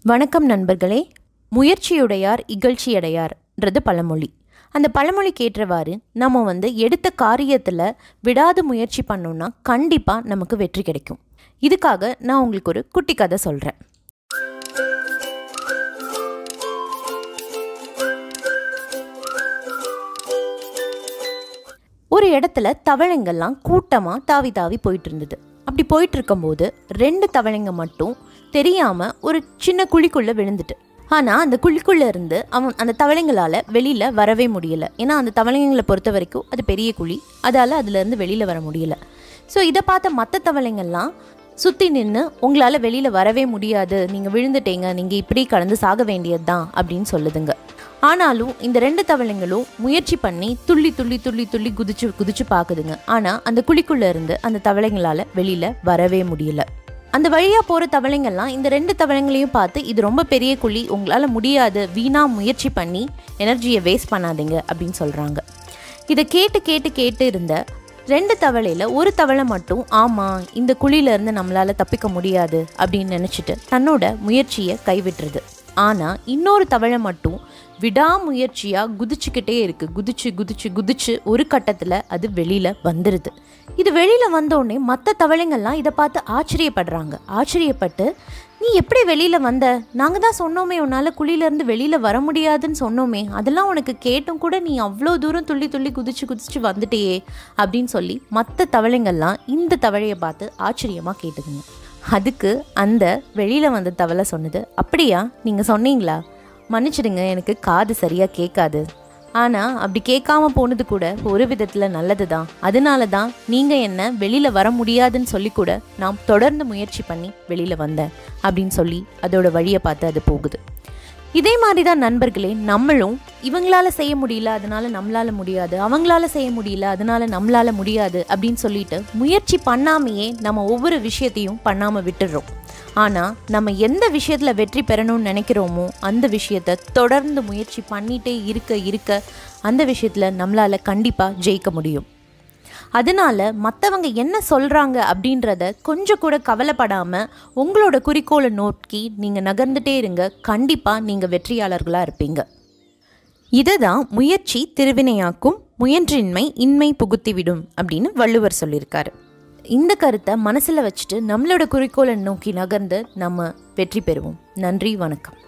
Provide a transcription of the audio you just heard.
வணக்கம் நண்பர்களே முயற்சியுடையார் இகழ்ச்சியடையார்ன்றது பழமொழி அந்த பழமொழிக்கு ஏற்றவாறு நம்ம வந்து எடுத்த காரியத்தில் விடாது முயற்சி பண்ணோம்னா கண்டிப்பாக நமக்கு வெற்றி கிடைக்கும் இதுக்காக நான் உங்களுக்கு ஒரு குட்டி கதை சொல்கிறேன் ஒரு இடத்துல தவளைங்கள்லாம் கூட்டமாக தாவி தாவி போயிட்டு இருந்தது அப்படி போயிட்டு இருக்கும்போது ரெண்டு தவளைங்க மட்டும் தெரியாமல் ஒரு சின்ன குழிக்குள்ளே விழுந்துட்டு ஆனால் அந்த குழிக்குள்ளே இருந்து அவன் அந்த தவளைங்களால் வெளியில் வரவே முடியல ஏன்னா அந்த தவளைங்களை பொறுத்த வரைக்கும் அது பெரிய குழி அதால் அதுலேருந்து வெளியில் வர முடியல ஸோ இதை பார்த்த மற்ற தவளைங்கள்லாம் சுற்றி நின்று உங்களால் வெளியில் வரவே முடியாது நீங்கள் விழுந்துட்டீங்க நீங்கள் இப்படி கடந்து சாக வேண்டியது தான் அப்படின்னு சொல்லுதுங்க ஆனாலும் இந்த ரெண்டு தவளைங்களும் முயற்சி பண்ணி துள்ளி துள்ளி துள்ளி துள்ளி குதிச்சு குதிச்சு பார்க்குதுங்க ஆனால் அந்த குழிக்குள்ளே இருந்து அந்த தவளைங்களால் வெளியில் வரவே முடியல அந்த வழியாக போகிற தவளைங்கள்லாம் இந்த ரெண்டு தவளைங்களையும் பார்த்து இது ரொம்ப பெரிய குழி உங்களால் முடியாது வீணாக முயற்சி பண்ணி எனர்ஜியை வேஸ்ட் பண்ணாதீங்க அப்படின்னு சொல்கிறாங்க இதை கேட்டு கேட்டு கேட்டு இருந்த ரெண்டு தவளையில் ஒரு தவளை மட்டும் ஆமாம் இந்த குழியிலேருந்து நம்மளால் தப்பிக்க முடியாது அப்படின்னு நினச்சிட்டு தன்னோட முயற்சியை கைவிட்டுருது ஆனால் இன்னொரு தவளை மட்டும் விடாமுயற்சியாக குதிச்சுக்கிட்டே இருக்குது குதிச்சு குதிச்சு குதிச்சு ஒரு கட்டத்தில் அது வெளியில் வந்துடுது இது வெளியில் வந்தோடனே மற்ற தவளைங்கள்லாம் இதை பார்த்து ஆச்சரியப்படுறாங்க ஆச்சரியப்பட்டு நீ எப்படி வெளியில் வந்த நாங்கள் தான் சொன்னோமே உன்னால் குழியிலேருந்து வெளியில் வர முடியாதுன்னு சொன்னோமே அதெல்லாம் உனக்கு கேட்டும் கூட நீ அவ்வளோ தூரம் துள்ளி துள்ளி குதிச்சு குதிச்சு வந்துட்டியே அப்படின்னு சொல்லி மற்ற தவளைங்கள்லாம் இந்த தவளையை பார்த்து ஆச்சரியமாக கேட்டுதுங்க அதுக்கு அந்த வெளியில் வந்த தவளை சொன்னது அப்படியா நீங்கள் சொன்னீங்களா மன்னிச்சிடுங்க எனக்கு காது சரியாக கேட்காது ஆனால் அப்படி கேட்காம போனது கூட ஒரு விதத்தில் நல்லது தான் அதனால தான் நீங்கள் என்ன வெளியில் வர முடியாதுன்னு சொல்லி கூட நான் தொடர்ந்து முயற்சி பண்ணி வெளியில் வந்தேன் அப்படின்னு சொல்லி அதோட வழியை பார்த்து அது போகுது இதே மாதிரி தான் நண்பர்களே நம்மளும் இவங்களால செய்ய முடியல அதனால நம்மளால முடியாது அவங்களால செய்ய முடியல அதனால நம்மளால முடியாது அப்படின்னு சொல்லிட்டு முயற்சி பண்ணாமையே நம்ம ஒவ்வொரு விஷயத்தையும் பண்ணாமல் விட்டுடுறோம் ஆனால் நம்ம எந்த விஷயத்தில் வெற்றி பெறணும்னு நினைக்கிறோமோ அந்த விஷயத்த தொடர்ந்து முயற்சி பண்ணிகிட்டே இருக்க இருக்க அந்த விஷயத்தில் நம்மளால் கண்டிப்பாக ஜெயிக்க முடியும் அதனால மற்றவங்க என்ன சொல்கிறாங்க அப்படின்றத கொஞ்சம் கூட கவலைப்படாமல் உங்களோட குறிக்கோளை நோக்கி நீங்கள் நகர்ந்துட்டே இருங்க கண்டிப்பாக நீங்கள் வெற்றியாளர்களாக இருப்பீங்க இதை தான் முயற்சி திருவினையாக்கும் முயன்றின்மை இன்மை புகுத்திவிடும் அப்படின்னு வள்ளுவர் சொல்லியிருக்காரு இந்த கருத்தை மனசில் வச்சுட்டு நம்மளோட குறிக்கோளை நோக்கி நகர்ந்து நம்ம வெற்றி பெறுவோம் நன்றி வணக்கம்